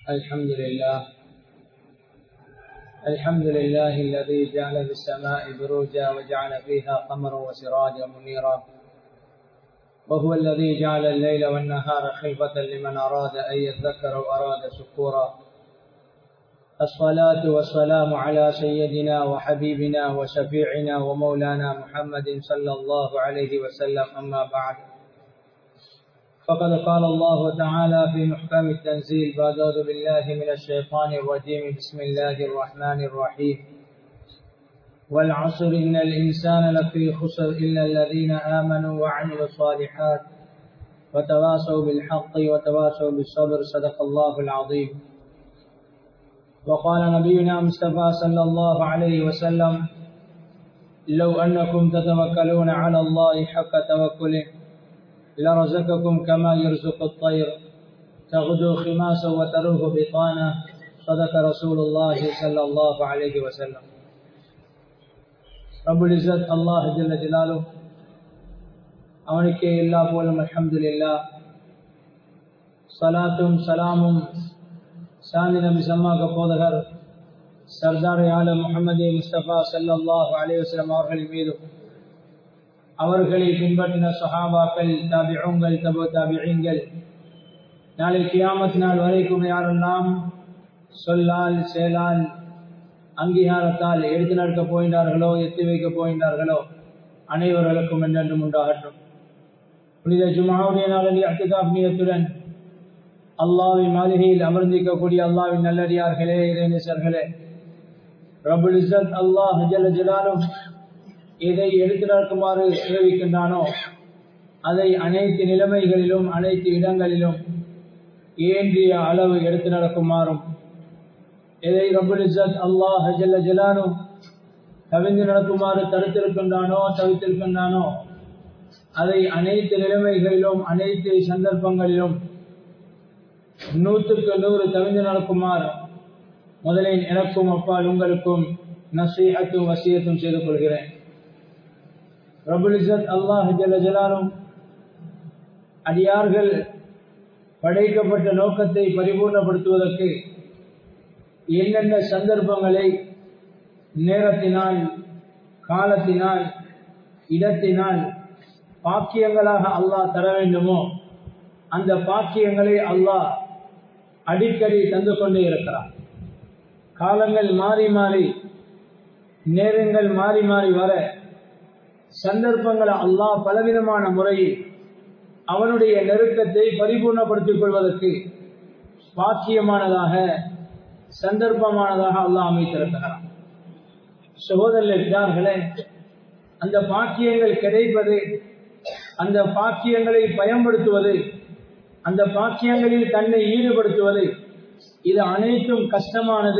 الحمد لله الحمد لله الذي جعل في السماء بروجا وجعل فيها قمرا وسراجا منيرا وهو الذي جعل الليل والنهار خلفة لمن أراد أن يذكر وأراد شكورا الصلاة والسلام على سيدنا وحبيبنا وشفيعنا ومولانا محمد صلى الله عليه وسلم أما بعد فقد قال الله تعالى في محكم التنزيل بعد أعوذ بالله من الشيطان الرجيم بسم الله الرحمن الرحيم والعصر إن الإنسان لفي خسر إلا الذين آمنوا وعملوا الصالحات وتواصوا بالحق وتواصوا بالصبر صدق الله العظيم وقال نبينا مصطفى صلى الله عليه وسلم لو أنكم تتوكلون على الله حق توكله لرزقكم كما يرزق الطير تغدو خماسا وتروه بطانا صدق رسول الله صلى الله عليه وسلم ரபுல் இசத் அல்லாஹ் ஜல்ல ஜலாலும் அவனுக்கே எல்லா போலும் அல்ஹம்துலில்லா சலாத்தும் சலாமும் சாந்தி நபி சம்மாக போதகர் சர்தார் ஆலம் முகமது முஸ்தபா சல்லாஹ் அலைவசலம் அவர்களின் மீதும் அவர்களை பின்பற்றின சஹாபாக்கள் தாபிஉங்கள் தபு தாபிகள் நாளை கியாமத் நாள் வரைக்கும் யாரெல்லாம் சொல்லால் செயலால் அங்கீகாரத்தால் எடுத்து நடக்க போகின்றார்களோ எத்தி வைக்க போகின்றார்களோ அனைவர்களுக்கும் என்றென்றும் உண்டாகட்டும் புனித ஜுமாவுடைய நாளில் அத்துகாப்னியத்துடன் அல்லாவின் மாளிகையில் அமர்ந்திருக்கக்கூடிய அல்லாவின் நல்லடியார்களே இறைநேசர்களே ரபுல் இசத் அல்லாஹ் ஜல ஜலாலும் எதை எடுத்து நடக்குமாறு தெரிவிக்கின்றானோ அதை அனைத்து நிலைமைகளிலும் அனைத்து இடங்களிலும் ஏந்திய அளவு எடுத்து நடக்குமாறும் எதை ரபுல் இசத் அல்லாஹ் ஜல்ல ஜலானும் கவிந்து நடக்குமாறு தடுத்திருக்கின்றானோ தவித்திருக்கின்றானோ அதை அனைத்து நிலைமைகளிலும் அனைத்து சந்தர்ப்பங்களிலும் நூற்றுக்கு நூறு தவிந்து நடக்குமாறு முதலில் எனக்கும் அப்பால் உங்களுக்கும் நசீகத்தும் வசியத்தும் செய்து கொள்கிறேன் ரபுல் இசத் அல்லாஹ் ஜல்ல ஜலானும் அடியார்கள் படைக்கப்பட்ட நோக்கத்தை பரிபூர்ணப்படுத்துவதற்கு என்னென்ன சந்தர்ப்பங்களை நேரத்தினால் காலத்தினால் இடத்தினால் பாக்கியங்களாக அல்லாஹ் தர வேண்டுமோ அந்த பாக்கியங்களை அல்லாஹ் அடிக்கடி தந்து கொண்டே இருக்கிறார் காலங்கள் மாறி மாறி நேரங்கள் மாறி மாறி வர சந்தர்ப்பங்களை அல்லாஹ் பலவிதமான முறையில் அவனுடைய நெருக்கத்தை பரிபூர்ணப்படுத்திக் கொள்வதற்கு பாக்கியமானதாக சந்தர்ப்பமானதாக அல்லாஹ் அமைத்திருக்கிறான் சகோதரர்களே அந்த பாக்கியங்கள் கிடைப்பது அந்த பாக்கியங்களை பயன்படுத்துவது அந்த பாக்கியங்களில் தன்னை ஈடுபடுத்துவது இது அனைத்தும் கஷ்டமானது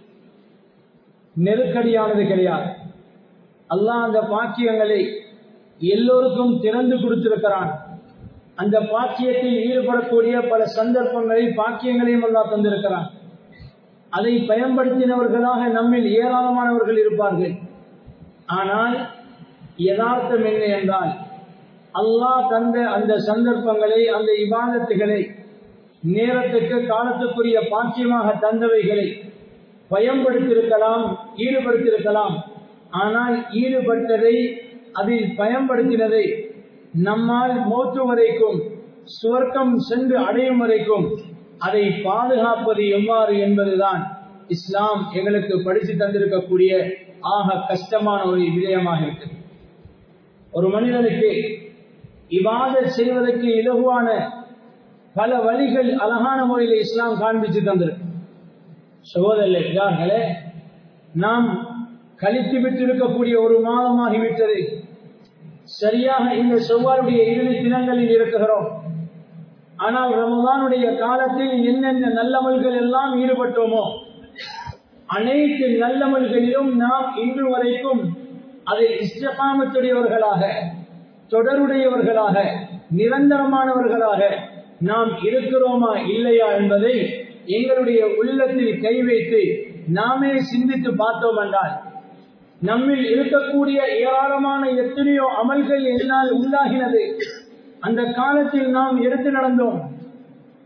நெருக்கடியானது கிடையாது அல்லாஹ் அந்த பாக்கியங்களை எல்லோருக்கும் திறந்து கொடுத்திருக்கிறான் அந்த பாக்கியத்தில் ஈடுபடக்கூடிய பல சந்தர்ப்பங்களை பாக்கியங்களையும் அல்லா தந்திருக்கிறான் அதை பயன்படுத்தினவர்களாக நம்மில் ஏராளமானவர்கள் இருப்பார்கள் ஆனால் யதார்த்தம் என்ன என்றால் அல்லாஹ் தந்த அந்த சந்தர்ப்பங்களை அந்த இபாதத்துகளை நேரத்துக்கு காலத்துக்குரிய பாக்கியமாக தந்தவைகளை பயன்படுத்தியிருக்கலாம் ஈடுபடுத்தியிருக்கலாம் ஆனால் ஈடுபட்டதை அதில் பயன்படுத்தினதை நம்மால் மோத்து வரைக்கும் சுவர்க்கம் சென்று அடையும் வரைக்கும் அதை பாதுகாப்பது எவ்வாறு என்பதுதான் இஸ்லாம் எங்களுக்கு படித்து தந்திருக்கக்கூடிய ஆக கஷ்டமான ஒரு விடயமாக இருக்குது ஒரு மனிதனுக்கு இவாத செய்வதற்கு இலகுவான பல வழிகள் அழகான முறையில் இஸ்லாம் காண்பித்து தந்திருக்கு சகோதரர்களே நாம் கழித்து விட்டிருக்கக்கூடிய ஒரு மாதமாகிவிட்டது சரியாக இந்த செவ்வாருடைய இறுதி தினங்களில் இருக்குகிறோம் ஆனால் ரமதானுடைய காலத்தில் என்னென்ன நல்லமல்கள் எல்லாம் ஈடுபட்டோமோ அனைத்து நல்லமல்களிலும் நாம் இன்று வரைக்கும் அதில் இஷ்டகாமத்துடையவர்களாக தொடருடையவர்களாக நிரந்தரமானவர்களாக நாம் இருக்கிறோமா இல்லையா என்பதை எங்களுடைய உள்ளத்தில் கை வைத்து நாமே சிந்தித்து பார்த்தோம் என்றால் நம்மில் இருக்கக்கூடிய ஏராளமான எத்தனையோ அமல்கள் என்னால் உண்டாகினது அந்த காலத்தில் நாம் எடுத்து நடந்தோம்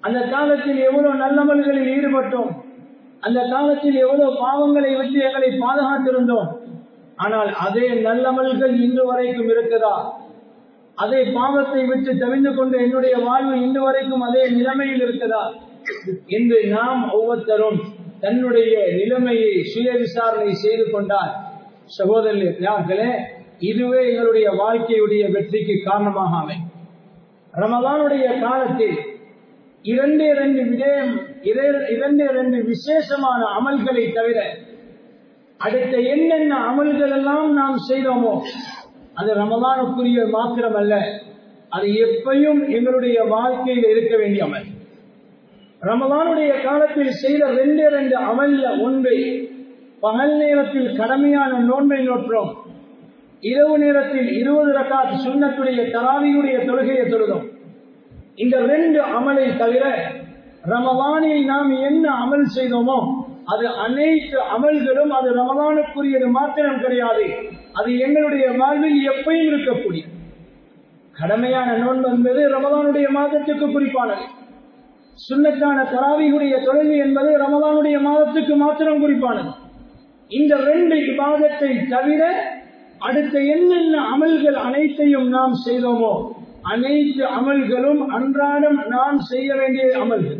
அந்த காலத்தில் எவ்வளவு நல்லமல்களில் ஈடுபட்டோம் அந்த காலத்தில் எவ்வளவு பாவங்களை விட்டு எங்களை பாதுகாத்திருந்தோம் ஆனால் அதே நல்லமல்கள் இன்று வரைக்கும் இருக்குதா அதே பாவத்தை விட்டு தவிந்து கொண்டு என்னுடைய வாழ்வு இன்று வரைக்கும் அதே நிலைமையில் இருக்குதா என்று நாம் ஒவ்வொருத்தரும் தன்னுடைய நிலைமையை சுய விசாரணை செய்து கொண்டார் சகோதரர்களே இதுவே எங்களுடைய வாழ்க்கையுடைய வெற்றிக்கு காரணமாக அமை ரமதானுடைய காலத்தில் இரண்டு இரண்டு விடயம் இரண்டு இரண்டு விசேஷமான அமல்களை தவிர அடுத்த என்னென்ன அமல்கள் எல்லாம் நாம் செய்தோமோ அது ரமதானுக்குரிய மாத்திரம் அல்ல அது எப்பையும் எங்களுடைய வாழ்க்கையில் இருக்க வேண்டிய அமல் ரமதானுடைய காலத்தில் செய்த ரெண்டு ரெண்டு அமல்ல ஒன்று பகல் நேரத்தில் கடமையான நோன்பை நோற்றோம் இரவு நேரத்தில் இருபது ரகாத் சுண்ணத்துடைய தராவியுடைய தொழுகையை தொழுதோம் இந்த ரெண்டு அமலை தவிர ரமதானில் நாம் என்ன அமல் செய்தோமோ அது அனைத்து அமல்களும் அது ரமதானுக்குரியது மாத்திரம் கிடையாது அது எங்களுடைய வாழ்வில் எப்பயும் இருக்கக்கூடிய கடமையான நோன்பு என்பது ரமதானுடைய மாதத்துக்கு குறிப்பானது சுண்ணத்தான தராவியுடைய தொழுகை என்பது ரமதானுடைய மாதத்துக்கு மாத்திரம் குறிப்பானது இந்த ரெண்டு விவாதத்தை தவிர அடுத்த என்னென்ன அமல்கள் அனைத்தையும் நாம் செய்தோமோ அனைத்து அமல்களும் அன்றாடம் நாம் செய்ய வேண்டிய அமல்கள்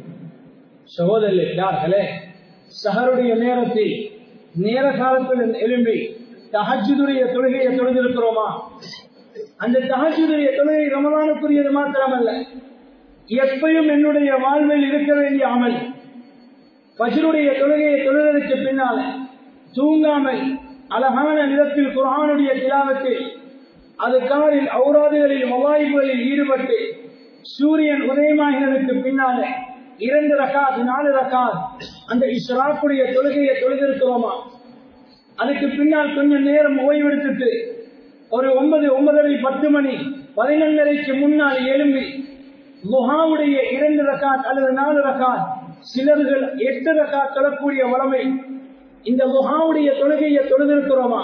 சகோதரர்களே சஹருடைய நேரத்தில் நேர காலத்தில் எழும்பி தஹஜுடைய தொழுகையை தொழுதிருக்கிறோமா அந்த தஹஜுடைய தொழுகை ரமலானுக்குரியது மாத்திரமல்ல எப்பயும் என்னுடைய வாழ்வில் இருக்க வேண்டிய அமல் பஜருடைய தொழுகையை தொழுவதற்கு பின்னால தூங்காமல் அழகான நிலத்தில் குரானுடைய திலாவத்தில் அது காரில் ஔராதுகளில் மவாய்களில் ஈடுபட்டு சூரியன் உதயமாகினதுக்கு பின்னால இரண்டு ரகாத் நாலு ரகாத் அந்த இஸ்ராக்குடைய தொழுகையை தொழுதிருக்கிறோமா அதுக்கு பின்னால் கொஞ்சம் நேரம் ஓய்வெடுத்துட்டு ஒரு ஒன்பது ஒன்பதரை பத்து மணி பதினொன்றரைக்கு முன்னால் எழும்பி முகாவுடைய இரண்டு ரகாத் அல்லது நாலு ரகாத் சிலர்கள் எட்டு ரகாத் தொழக்கூடிய வளமை இந்த முகாவுடைய தொழுகையை தொழுதிருக்கிறோமா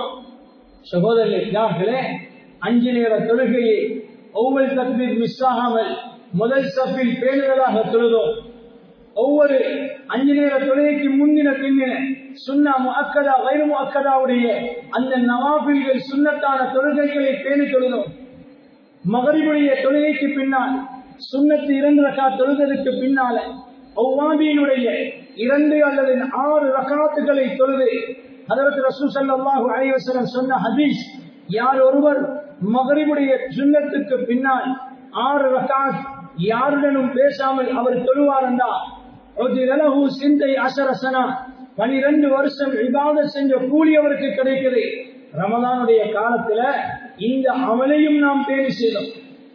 சகோதரர்களே அஞ்சு நேர தொழுகையை ஒவ்வொரு தக்பீர் மிஸ் ஆகாமல் முதல் சப்பில் பேணுதலாக தொழுதோம் ஒவ்வொரு அஞ்சு நேர தொழுகைக்கு முன்னின பின்னின சுண்ணா முக்கதா வைர முக்கதாவுடைய அந்த நவாபில்கள் சுண்ணத்தான தொழுகைகளை பேணி தொழுதோம் மகரிபுடைய தொழுகைக்கு பின்னால் சுண்ணத்து இரண்டு ரகா தொழுதலுக்கு பின்னால ஒவ்வாபியினுடைய இரண்டு அல்லது ஆறு ரகாத்துகளை தொழுது அதற்கு ரசூ சல்லாஹு அலைவசரம் சொன்ன ஹதீஸ் யார் ஒருவர் மகரிபுடைய சுண்ணத்துக்கு பின்னால் ஆறு ரகாத் யாருடனும் பேசாமல் அவர் தொழுவார் என்றால் சிந்தை அசரசனா பனிரெண்டு வருஷம் இபாத செஞ்ச கூலி அவருக்கு கிடைக்குது ரமதானுடைய காலத்துல இந்த அமலையும் நாம் பேணி செய்தோம்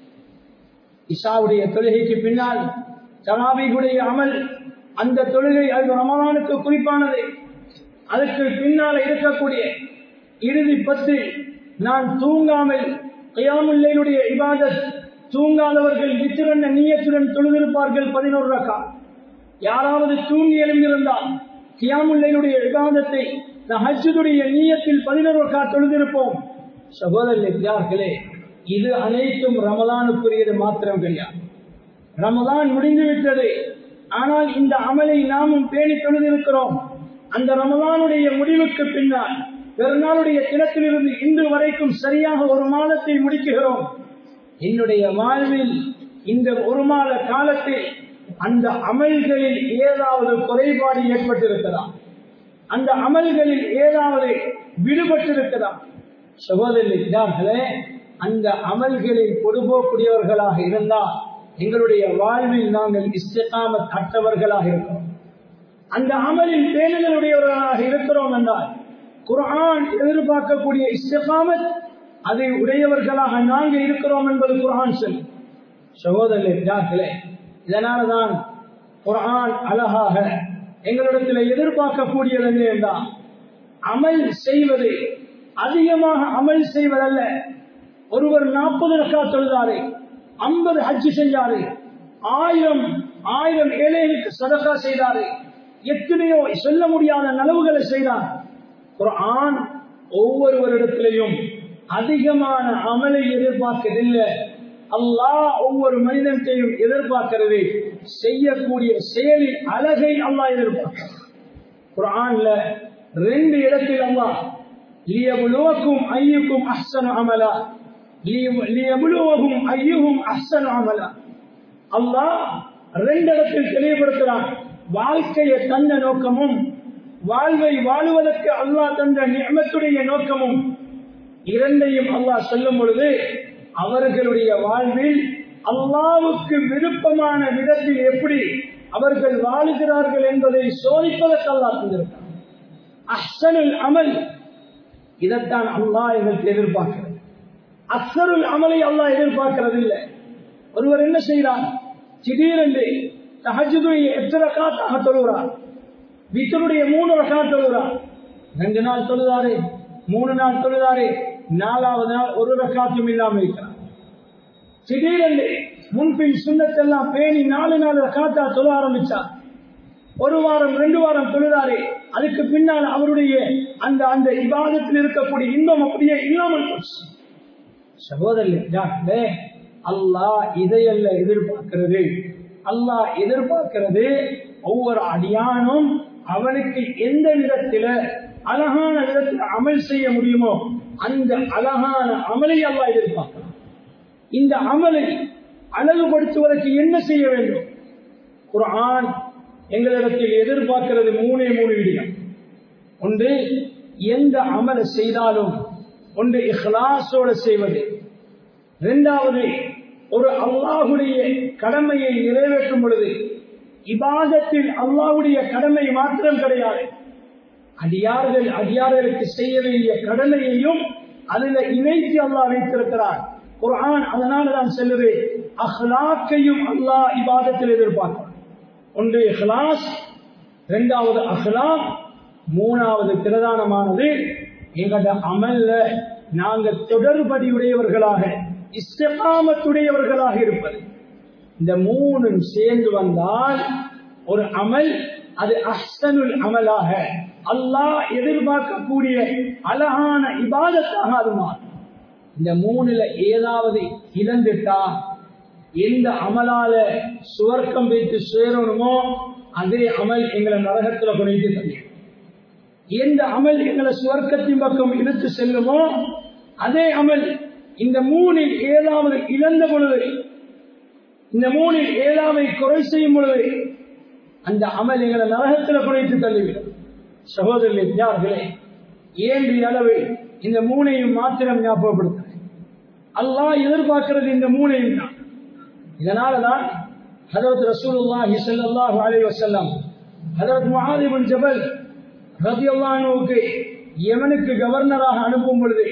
இஷாவுடைய தொழுகைக்கு பின்னால் தலாபிகுடைய அமல் அந்த தொழுகை அது ரமதானுக்கு குறிப்பானது அதற்கு பின்னால் இருக்கக்கூடிய இறுதி பத்து நான் தூங்காமல் கையாமுல்லையுடைய இபாதத் தூங்காதவர்கள் வித்திரண்ட நீயத்துடன் தொழுதிருப்பார்கள் பதினோரு ரக்கா யாராவது தூங்கி எழுந்திருந்தால் கியாமுல்லையுடைய விவாதத்தை ஹஜ்ஜுடைய நீயத்தில் பதினோரு ரக்கா தொழுதிருப்போம் சகோதரர்களே இது அனைத்தும் ரமதானுக்குரியது மாத்திரம் கிடையாது ரமதான் முடிந்து விட்டது ஆனால் இந்த அமலை நாமும் பேணி தொழுதிருக்கிறோம் அந்த ரமதானுடைய முடிவுக்கு பின்னால் பெருநாளுடைய தினத்திலிருந்து இன்று வரைக்கும் சரியாக ஒரு மாதத்தை முடிக்குகிறோம் என்னுடைய வாழ்வில் இந்த ஒரு மாத காலத்தில் அந்த அமல்களில் ஏதாவது குறைபாடு ஏற்பட்டிருக்கிறதா அந்த அமல்களில் ஏதாவது விடுபட்டிருக்கிறதா சகோதரர்களே அந்த அமல்களில் பொதுபோக்கூடியவர்களாக இருந்தால் எங்களுடைய வாழ்வில் நாங்கள் இஸ்திகாமத் அற்றவர்களாக இருக்கிறோம் அந்த அமலில் பேணுதலுடையவர்களாக இருக்கிறோம் என்றால் குரான் எதிர்பார்க்கக்கூடிய இஸ்திகாமத் அதை உடையவர்களாக நாங்கள் இருக்கிறோம் என்பது குரான் சொல் சகோதரர்களே இதனால்தான் குரான் அழகாக எங்களிடத்தில் எதிர்பார்க்கக்கூடியது என்ன என்றால் அமல் செய்வது அதிகமாக அமல் செய்வதல்ல ஒருவர் நாற்பது ரக்கா தொழுதாரு ஐம்பது ஹஜ்ஜு செஞ்சாரு ஆயிரம் ஆயிரம் ஏழைகளுக்கு சதக்கா செய்தாரு எத்தனையோ சொல்ல முடியாத நலவுகளை செய்தார் குரான் ஒவ்வொருவரிடத்திலையும் அதிகமான அமலை எதிர்பார்க்கவில்லை அல்லாஹ் ஒவ்வொரு மனிதன்கையும் எதிர்பார்க்கிறது செய்யக்கூடிய செயலில் அழகை அல்லாஹ் எதிர்பார்க்கிறார் குரான்ல ரெண்டு இடத்தில் அல்லாஹ் லியபுலுவக்கும் ஐயுக்கும் அஹ்சனு அமலா லியபுலுவகும் ஐயுகும் அஹ்சனு அமலா அல்லாஹ் ரெண்டு இடத்தில் தெளிவுபடுத்துறான் வாழ்க்கையை தந்த நோக்கமும் வாழ்வை வாழுவதற்கு அல்லாஹ் தந்த நியமத்துடைய நோக்கமும் இரண்டையும் அல்லாஹ் சொல்லும் பொழுது அவர்களுடைய வாழ்வில் அல்லாவுக்கு விருப்பமான விதத்தில் எப்படி அவர்கள் வாழுகிறார்கள் என்பதை சோதிப்பதற்கு அல்லாஹ் தந்திருக்கிறார் அஹ்சனுல் அமல் இதைத்தான் அல்லாஹ் எங்களுக்கு எதிர்பார்க்கிறது அக்சருல் அமலை அல்லாஹ் எதிர்பார்க்கிறது இல்லை ஒருவர் என்ன செய்கிறார் திடீரென்று தஹஜுடைய எத்தனை ரகாத்தாக தொழுகிறார் வித்தருடைய மூணு ரகாத் தொழுகிறார் ரெண்டு நாள் தொழுதாரு மூணு நாள் தொழுதாரு நாலாவது நாள் ஒரு ரகாத்தும் இல்லாமல் இருக்கிறார் திடீரென்று முன்பின் சுண்ணத்தெல்லாம் பேணி நாலு நாலு ரகாத்தா தொழ ஆரம்பிச்சார் ஒரு வாரம் ரெண்டு வாரம் தொழுதாரு அதுக்கு பின்னால் அவருடைய அந்த அந்த இபாதத்தில் இருக்கக்கூடிய இன்பம் அப்படியே இல்லாமல் போச்சு சகோதரர்களே அல்லாஹ் இதையல்ல எதிர்பார்க்கிறது அல்லாஹ் எதிர்பார்க்கிறது ஒவ்வொரு அடியானும் அவனுக்கு எந்த விதத்தில அழகான விதத்தில் அமல் செய்ய முடியுமோ அந்த அழகான அமலை அல்லாஹ் எதிர்பார்க்கிறான் இந்த அமலை அழகுபடுத்துவதற்கு என்ன செய்ய வேண்டும் குரான் எங்களிடத்தில் எதிர்பார்க்கிறது மூணே மூணு விடியம் ஒன்று எந்த அமலை செய்தாலும் ஒன்று இஹ்லாசோட செய்வது இரண்டாவது ஒரு அல்லாஹுடைய கடமையை நிறைவேற்றும் பொழுது இபாதத்தில் அல்லாஹுடைய கடமை மாத்திரம் கிடையாது அடியார்கள் அடியார்களுக்கு செய்ய வேண்டிய கடமையையும் அதில் இணைத்து அல்லாஹ் வைத்திருக்கிறார் குர்ஆன் அதனால தான் செல்லுது அஹ்லாக்கையும் அல்லாஹ் இபாதத்தில் எதிர்பார்க்கிறார் ஒன்று இஹ்லாஸ் இரண்டாவது அஹ்லாக் மூணாவது பிரதானமானது எங்களோட அமல்ல நாங்கள் தொடர்படியுடையவர்களாக இஸ்தகாமத்துடையவர்களாக இருப்பது இந்த மூணும் சேர்ந்து வந்தால் ஒரு அமல் அது அஹ்சனுல் அமலாக அல்லாஹ் எதிர்பார்க்கக்கூடிய அழகான இபாதத்தாக அது மாறும் இந்த மூணுல ஏதாவது இழந்துட்டா எந்த அமலால சுவர்க்கம் வைத்து சேரணுமோ அதே அமல் எங்களை நரகத்துல குறைத்து தள்ளிடும் எந்த அமல் எங்களை சுவர்க்கத்தின் பக்கம் இழுத்து செல்லுமோ அதே அமல் இந்த மூணில் ஏழாவது இழந்த பொழுது இந்த மூணில் ஏழாவை குறை செய்யும் பொழுது அந்த அமல் எங்களை நரகத்தில் குறைத்து தள்ளிவிடும் சகோதரர்களே யார்களே ஏந்திய அளவு இந்த மூனையும் மாத்திரம் ஞாபகப்படுத்துறேன் அல்லாஹ் எதிர்பார்க்கிறது இந்த மூனையும் தான் இதனாலதான் ஹதரத் ரசூலுல்லாஹி ஸல்லல்லாஹு அலைஹி வஸல்லம் ஹதரத் முஆத் இப்னு ஜபல் ரதியல்லாஹுவுக்கு யமனுக்கு கவர்னராக அனுப்பும் பொழுது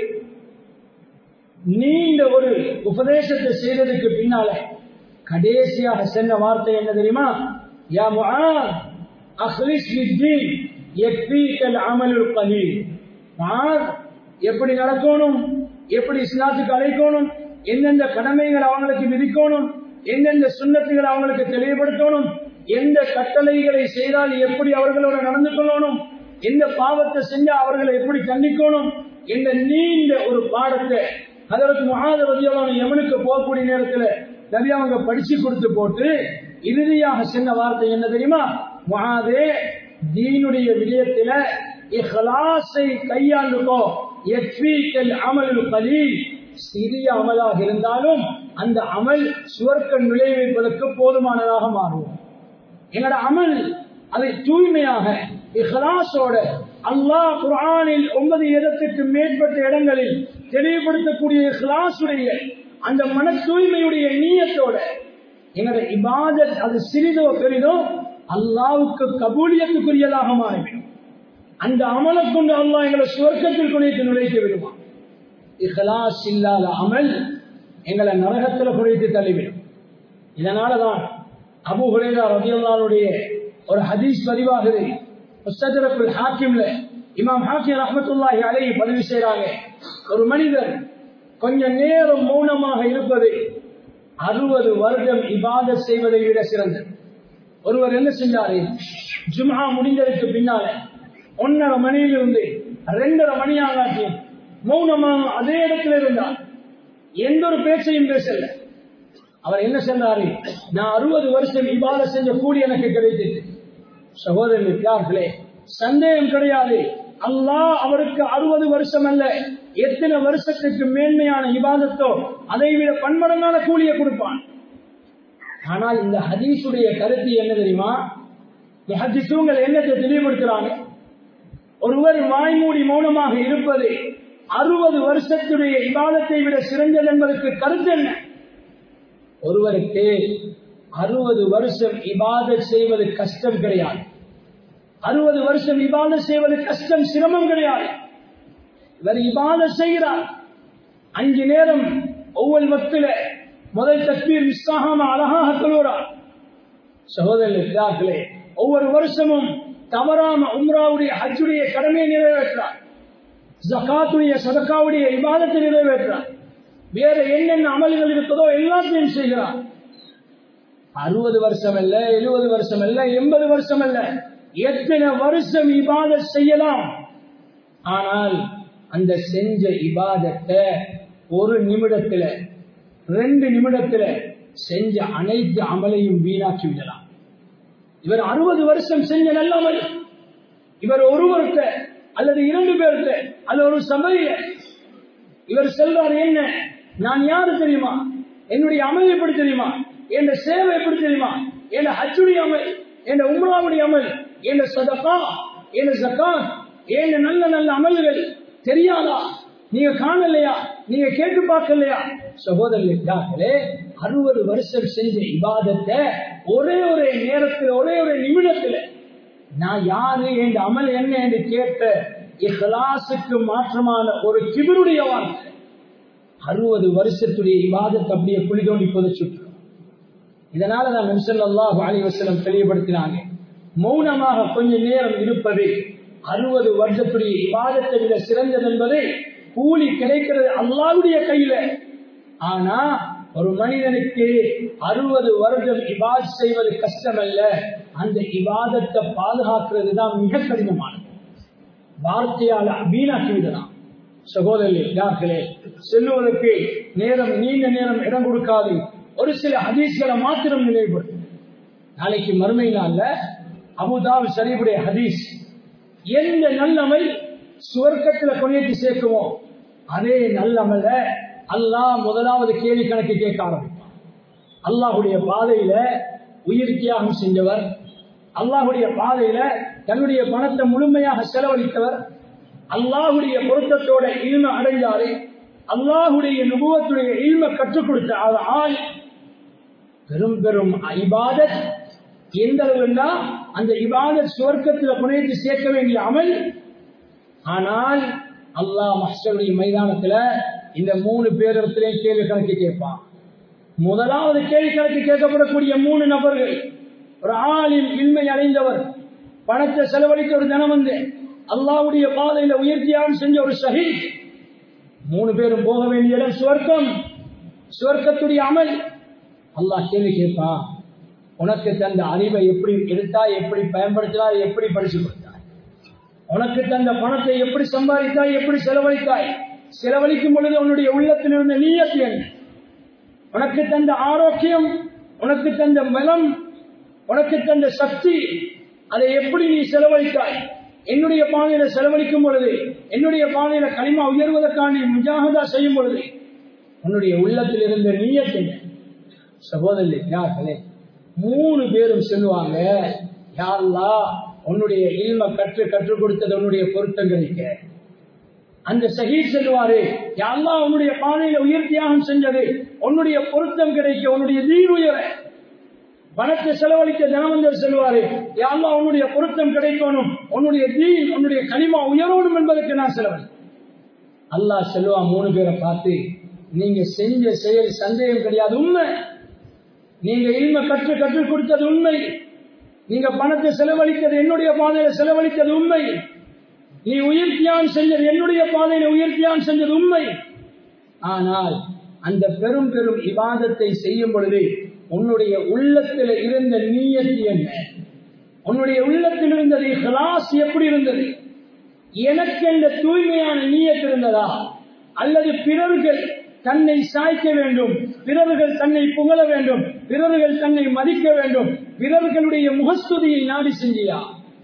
நீண்ட ஒரு உபதேசத்தை செய்ததுக்கு பின்னால கடைசியாக சென்ற வார்த்தை என்ன தெரியுமா யா முஆத் அஹ்லிஸ் லித்தீன் யக்ஃபீகல் அமலுல் கலீல் முஆத் எப்படி நடக்கணும் எப்படி இஸ்லாத்துக்கு அழைக்கணும் எந்தெந்த கடமைகள் அவங்களுக்கு விதிக்கணும் எந்தெந்த சுண்ணத்துகளை அவங்களுக்கு தெளிவுபடுத்தணும் எந்த கட்டளைகளை செய்தால் எப்படி அவர்களோட நடந்து கொள்ளணும் எந்த பாவத்தை செஞ்சா அவர்களை எப்படி கண்டிக்கணும் என்ற நீண்ட ஒரு பாடத்தை அதற்கு மகாத ரதியவன் எவனுக்கு போகக்கூடிய நேரத்தில் நபி அவங்க படிச்சு கொடுத்து போட்டு இறுதியாக சொன்ன வார்த்தை என்ன தெரியுமா மகாதே தீனுடைய விடயத்தில இஹ்லாஸை கையாண்டுக்கோ எக்ஃபீக்கல் அமலுல் கலீல் சிறிய அமலாக இருந்தாலும் அந்த அமல் சுவர்க்க நுழைவைப்பதற்கு போதுமானதாக மாறும் எங்களோட அமல் அதை தூய்மையாக இஹ்லாஸோட அல்லாஹ் குர்ஆனில் ஒன்பது இடத்துக்கு மேற்பட்ட இடங்களில் தெளிவுபடுத்தக்கூடிய இஹ்லாஸுடைய அந்த மன தூய்மையுடைய நீயத்தோட எங்களோட இபாதத் அது சிறிதோ பெரிதோ அல்லாவுக்கு கபூலியத்துக்குரியதாக மாறிவிடும் அந்த அமலை கொண்டு அல்லாஹ் எங்களை சுவர்க்கத்தில் குறைத்து நுழைத்து விடுவான் இஹ்லாஸ் இல்லாத அமல் எங்களை நரகத்தில் குறைத்து தள்ளிவிடும் இதனாலதான் அபு ஹுரேரா ரபியுல்லாவுடைய ஒரு ஹதீஸ் பதிவாகுது முஸ்தரப்புல் ஹாக்கிம்ல இமாம் ஹாக்கிம் ரஹமத்துல்லாஹி அலைஹி பதிவு செய்றாங்க ஒரு மனிதர் கொஞ்ச நேரம் மௌனமாக இருப்பது அறுபது வருடம் இபாதத் செய்வதை விட சிறந்தது ஒருவர் என்ன செஞ்சாரு ஜும்ஹா முடிந்ததுக்கு பின்னால ஒன்னரை மணியிலிருந்து ரெண்டரை மணி ஆகாட்டி மௌனமாக அதே இடத்துல இருந்தார் எந்த ஒரு பேச்சையும் பேசல அவர் என்ன சொன்னாரு நான் அறுபது வருஷம் இவ்வாறு செஞ்ச கூலி எனக்கு கிடைத்தது சகோதரர்களே சந்தேகம் கிடையாது அல்லாஹ் அவருக்கு அறுபது வருஷம் அல்ல எத்தனை வருஷத்துக்கு மேன்மையான இபாதத்தோ அதை விட பன்மடங்கான கூலியை கொடுப்பான் ஆனால் இந்த ஹதீஸுடைய கருத்து என்ன தெரியுமா ஹதீசுங்கள் என்னத்தை தெளிவுபடுத்துறாங்க ஒருவர் வாய்மூடி மௌனமாக இருப்பது அறுபது வருஷத்துடைய இபாதத்தை விட சிறந்தது என்பதற்கு கருத்து என்ன ஒருவருக்கு அறுபது வருஷம் இபாதத் செய்வது கஷ்டம் கிடையாது அறுபது வருஷம் இபாதத் செய்வது கஷ்டம் சிரமம் கிடையாது இவர் இபாதத் செய்கிறார் அஞ்சு நேரம் ஒவ்வொரு வக்தில முதல் தக்பீர் மிஸ்காகாம அழகாக தொழுகிறார் சகோதரர்களே ஒவ்வொரு வருஷமும் தவறாம உம்ராவுடைய ஹஜ்ஜுடைய கடமையை நிறைவேற்றார் ஜகாத்துடைய சதக்காவுடைய இபாதத்தை நிறைவேற்றார் வேற என்னென்ன அமல்கள் இருக்கிறதோ எல்லாத்தையும் செய்கிறார் அறுபது வருஷம் அல்ல எழுபது வருஷம் அல்ல எண்பது வருஷம் அல்ல எத்தனை வருஷம் இபாத செய்யலாம் ஆனால் அந்த செஞ்ச இபாதத்தை ஒரு நிமிடத்துல ரெண்டு நிமிடத்துல செஞ்ச அனைத்து அமலையும் வீணாக்கி விடலாம் இவர் அறுபது வருஷம் செஞ்ச நல்ல அமல் இவர் ஒருவர்கிட்ட அல்லது இரண்டு பேர்கிட்ட அல்லது ஒரு சபையில இவர் செல்வார் என்ன நான் யாரு தெரியுமா என்னுடைய அமல் எப்படி தெரியுமா என் சேவை எப்படி தெரியுமா என் ஹஜ்ஜுடைய அமல் என் உம்ராவுடைய அமல் என் சதகா என் ஜக்காத் என் நல்ல நல்ல அமல்கள் தெரியாதா நீங்க காணலையா நீங்க கேட்டு பார்க்கலையா சகோதரர்களே அறுபது வருஷம் செஞ்ச இபாதத்தை ஒரே ஒரே நேரத்தில் ஒரே ஒரு நிமிடத்துல நான் யாரு என் அமல் என்ன என்று கேட்ட இஹ்லாசுக்கு மாற்றமான ஒரு கிபருடைய வார்த்தை அறுபது வருஷத்துடைய இபாதத்தை அப்படியே குழி தோண்டி புதைச்சுட்டு இதனால தான் நம்சல்லாஹு அலி வசலம் தெளிவுபடுத்தினாங்க மௌனமாக கொஞ்ச நேரம் இருப்பது அறுபது வருஷத்துடைய இபாதத்தை விட சிறந்தது என்பது கூலி கிடைக்கிறது அல்லாவுடைய கையில ஆனா ஒரு மனிதனுக்கு அறுபது வருடம் இபாத் செய்வது கஷ்டம் அல்ல அந்த இபாதத்தை பாதுகாக்கிறது தான் மிக கடினமானது வார்த்தையால் வீணாக்கி விடலாம் சகோதரர்களே செல்லுவதற்கு நேரம் நீண்ட நேரம் இடம் கொடுக்காது ஒரு சில ஹதீஸ்களை மாத்திரம் நினைவுபடுத்தும் நாளைக்கு மறுமை நாள்ல அபுதாபி ஷரீஃபுடைய ஹதீஸ் எந்த நல்லமல் சுவர்க்கத்துல கொண்டு சேர்க்குமோ அதே நல்லமல அல்லாஹ் முதலாவது கேள்வி கணக்கு கேட்க ஆரம்பிப்பான் அல்லாஹுடைய பாதையில உயிர் தியாகம் செஞ்சவர் அல்லாஹுடைய பாதையில தன்னுடைய பணத்தை முழுமையாக செலவழித்தவர் அல்லாஹுடைய பொருத்தத்தோட இல்ம அடைஞ்சாரு அல்லாஹுடைய நுபுவத்துடைய இல்ம கற்றுக் கொடுத்த ஆள் பெரும் பெரும் இபாதத் எந்த அளவுன்னா அந்த இபாதத் சுவர்க்கத்தில் புனைத்து சேர்க்க வேண்டிய அமல் ஆனால் அல்லாஹ் மஹருடைய மைதானத்துல இந்த மூணு பேரிடத்திலே கேள்வி கணக்கு கேட்பான் முதலாவது கேள்வி கணக்கு கேட்கப்படக்கூடிய மூணு நபர்கள் ஒரு ஆளின் இன்மை அடைந்தவர் பணத்தை செலவழித்த ஒரு தினம் வந்து அல்லாவுடைய பாதையில உயர்த்தியாகம் செஞ்ச ஒரு ஷஹீத் மூணு பேரும் போக வேண்டிய இடம் சுவர்க்கம் சுவர்க்கத்துடைய அமல் அல்லாஹ் கேள்வி கேட்பான் உனக்கு தந்த அறிவை எப்படி எடுத்தாய் எப்படி பயன்படுத்தினாய் எப்படி படிச்சு கொடுத்தாய் உனக்கு தந்த பணத்தை எப்படி சம்பாதித்தாய் எப்படி செலவழித்தாய் செலவழிக்கும் பொழுது உன்னுடைய உள்ளத்தில் இருந்த நீயத்து என்ன உனக்கு தந்த ஆரோக்கியம் உனக்கு தந்த பலம் உனக்கு தந்த சக்தி அதை எப்படி நீ செலவழித்தாய் என்னுடைய பாதையில செலவழிக்கும் பொழுது என்னுடைய பாதையில களிமா உயர்வதற்கான முஜாகதா செய்யும் பொழுது உன்னுடைய உள்ளத்தில் இருந்த நீயத்து என்ன சகோதரி யார்களே மூணு பேரும் சொல்லுவாங்க யாருலா உன்னுடைய இல்ம கற்று கற்றுக் கொடுத்தது உன்னுடைய பொருத்தம் கிடைக்க அந்த சஹீத் சொல்லுவாரு யாருலா உன்னுடைய பாதையில உயிர் தியாகம் செஞ்சது உன்னுடைய பொருத்தம் கிடைக்க உன்னுடைய தீர் உயர பணத்தை செலவழிக்க தினவந்தர் செல்வாரு யாருலா உன்னுடைய பொருத்தம் கிடைக்கணும் உன்னுடைய தீன் உன்னுடைய கனிமா உயரணும் என்பதற்கு நான் செலவழி அல்லாஹ் செல்வா மூணு பேரை பார்த்து நீங்க செஞ்ச செயல் சந்தேகம் கிடையாது உண்மை நீங்க இல்ம கற்று கற்றுக் கொடுத்தது உண்மை நீங்க பணத்தை செலவழித்தது என்னுடைய பாதையில செலவழித்தது உண்மை நீ உயிர் தியாகம் செஞ்சது என்னுடைய பாதையில உயிர் தியாகம் செஞ்சது உண்மை ஆனால் அந்த பெரும் பெரும் இவாதத்தை செய்யும் பொழுது உன்னுடைய உள்ளத்தில் இருந்த நீயத்து என்ன உன்னுடைய உள்ளத்தில் இருந்தது ஹலாஸ் எப்படி இருந்தது எனக்கு என்ற தூய்மையான நீயத்து இருந்ததா அல்லது பிறர்கள் தன்னை சாய்க்க வேண்டும் பிறர்கள் தன்னை புகழ வேண்டும் பிறர்கள் தன்னை மதிக்க வேண்டும் பிறர்களுடைய முகஸ்துதியை நாடி செஞ்சியா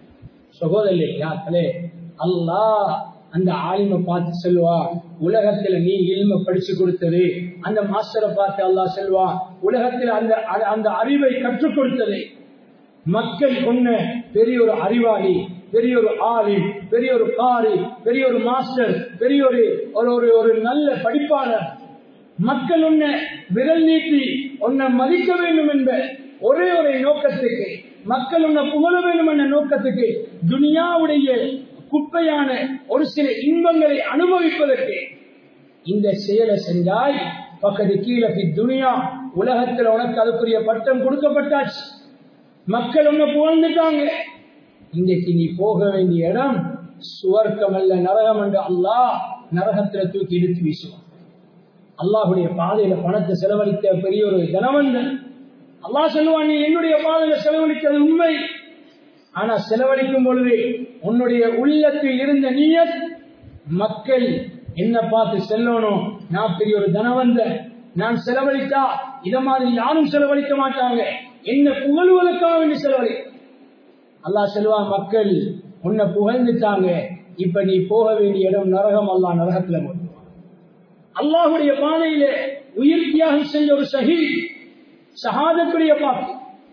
சகோதரி யாக்களே அல்லாஹ் அந்த ஆலிமை பார்த்து சொல்லுவா உலகத்துல நீ இல்ம படிச்சு கொடுத்தது அந்த மாஸ்டரை பார்த்து அல்லாஹ் செல்வா உலகத்தில் அந்த அந்த அறிவை கற்றுக் கொடுத்தது மக்கள் ஒண்ணு பெரிய ஒரு அறிவாளி பெரிய ஒரு ஆளி பெரிய ஒரு காரி பெரிய ஒரு மாஸ்டர் பெரிய ஒரு ஒரு ஒரு நல்ல படிப்பாளர் மக்கள் உன்னை விரல் நீட்டி உன்னை மதிக்க வேண்டும் என்ற ஒரே ஒரு நோக்கத்துக்கு மக்கள் உன்னை புகழ வேண்டும் என்ற நோக்கத்துக்கு துனியாவுடைய குப்பையான ஒரு சில இன்பங்களை அனுபவிப்பதற்கு இந்த செயலை செஞ்சாய் பக்கத்து கீழே துனியா உலகத்தில் உனக்கு அதுக்குரிய பட்டம் கொடுக்கப்பட்டாச்சு மக்கள் உன்னை புகழ்ந்துட்டாங்க இன்றைக்கு நீ போக வேண்டிய இடம் சுவர்க்கம் அல்ல நரகம் என்று அல்லாஹ் நரகத்துல தூக்கி எடுத்து வீசுவான் அல்லாஹுடைய பாதையில பணத்தை செலவழித்த பெரிய ஒரு தனவந்தன் அல்லாஹ் சொல்லுவான் நீ என்னுடைய பாதையில செலவழித்தது உண்மை ஆனா செலவழிக்கும் பொழுது உன்னுடைய உள்ளத்தில் இருந்த நீயத் மக்கள் என்ன பார்த்து செல்லணும் நான் பெரிய ஒரு தனவந்த நான் செலவழித்தா இத மாதிரி யாரும் செலவழிக்க மாட்டாங்க என்ன புகழ்வதற்காக வேண்டி செலவழி அல்லாஹ் செல்வா மக்கள் உன்னை புகழ்ந்துட்டாங்க இப்ப நீ போக வேண்டிய இடம் நரகம் அல்லா நரகத்துல போட்டுவான் அல்லாஹுடைய பாதையில உயிர் தியாகம் செஞ்ச ஒரு சஹி சகாதத்துடைய பாக்கு